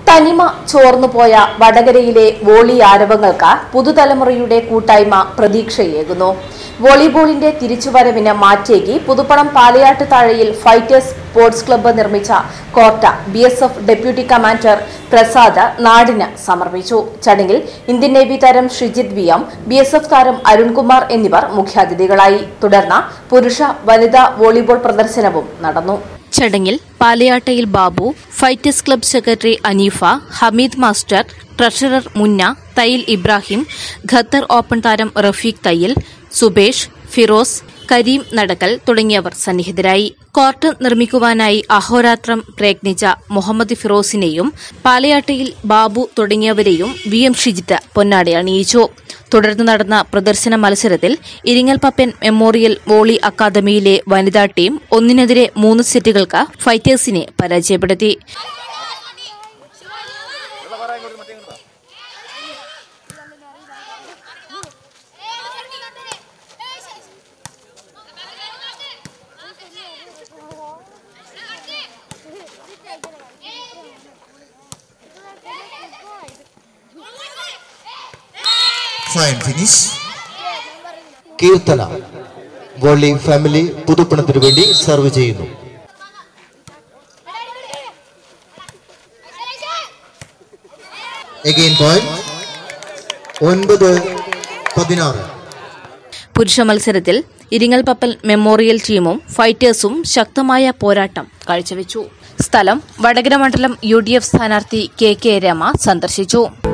തനിമ ചോർന്നുപോയ വടകരയിലെ വോളി ആരവങ്ങൾക്ക് പുതുതലമുറയുടെ കൂട്ടായ്മ പ്രതീക്ഷയേകുന്നു വോളിബോളിന്റെ തിരിച്ചുവരവിന് മാറ്റേകി Puthuppanam Palayat Thazhayil fighters sports club നിർമ്മിച്ച court B S F deputy commander Prasad നാടിന് സമർപ്പിച്ചു ചടങ്ങിൽ ഇന്ത്യൻ നേവി താരം Shijith V M B S F താരം അരുൺകുമാർ എന്നിവർ മുഖ്യാതിഥികളായി തുടർന്ന് പുരുഷ വനിതാ വോളിബോൾ പ്രദർശനവും നടന്നു ചടങ്ങിൽ Palayattayil Babu fighters club secretary Aneefa Hameed master treasurer Munna Thayyil Ibrahim Qatar open താരം റഫീഖ് തയ്യിൽ സുബേഷ് ഫിറോസ് കരീം നടക്കൽ തുടങ്ങിയവർ സന്നിഹിതരായി കോർട്ട് നിർമ്മിക്കുവാനായി അഹോരാത്രം പ്രയത്നിച്ച മുഹമ്മദ് ഫിറോസിനെയും പാലയാട്ടയിൽ ബാബു തുടങ്ങിയവരെയും വി എം ഷിജിത്ത് പൊന്നാടി അണിയിച്ചു തുടർന്ന് നടന്ന പ്രദർശന മത്സരത്തിൽ ഇരിങ്ങൽപപ്പൻ മെമ്മോറിയൽ വോളി അക്കാദമിയിലെ വനിതാ ടീം ഒന്നിനെതിരെ മൂന്ന് സെറ്റുകൾക്ക് ഫൈറ്റേഴ്സിനെ പരാജയപ്പെടുത്തി fine finish Keerthana volley family പുതുപ്പണത്തിനു വേണ്ടി സർവ് ചെയ്യുന്നു എഗെയിൻ പോയിന്റ് ഒൻപത് പതിനാറ് പുരുഷ മത്സരത്തിൽ ഇരിങ്ങൽപപ്പൽ മെമ്മോറിയൽ ടീമും ഫൈറ്റേഴ്സും ശക്തമായ പോരാട്ടം കാഴ്ചവെച്ചു സ്ഥലം വടകര മണ്ഡലം യു ഡി എഫ് സ്ഥാനാർത്ഥി കെ കെ രമ സന്ദർശിച്ചു